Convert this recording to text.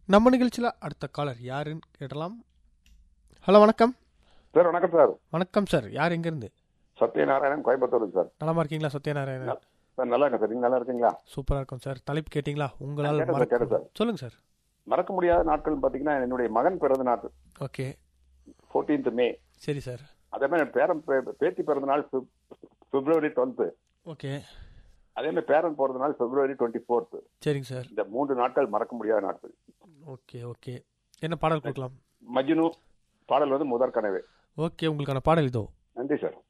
நம்ம நிகழ்ச்சியில் அடுத்த காலர் யாருன்னு கேட்டலாம் ஹலோ வணக்கம் சார் வணக்கம் சார் வணக்கம் சார் யார் எங்கேருந்து சத்யநாராயணன் கோயம்புத்தூர் சார் நலமா இருக்கீங்களா சத்யநாராயணன் சார் நல்லா இருக்கேன் சார் நீங்க நல்லா இருக்கீங்களா சூப்பராக இருக்கும் சார் தலைப்பு கேட்டிங்களா உங்களால் கேட்டேன் சார், மறக்க கேட்டேன் சார். சொல்லுங்க சார் மறக்க முடியாத நாட்கள் பார்த்தீங்கன்னா என்னுடைய மகன் பிறந்த நாள் ஓகே 14th மே சரி சார் அதே மாதிரி என் பேரன் பே- பேத்தி பிறந்த நாள் பிப்- பிப்ரவரி டுவெல்த்து ஓகே அதே மாதிரி பேரன் பிறந்த நாள் பிப்ரவரி டுவெண்ட்டி ஃபோர்த்து சரிங்க சார் இந்த மூன்று நாட்கள் மறக்க முடியாத நாட்கள் ஓகே ஓகே என்ன பாடல் கொடுக்கலாம் மஜ்னு பாடல் வந்து முதற் கனவே ஓகே உங்களுக்கான பாடல் இதோ நன்றி சார்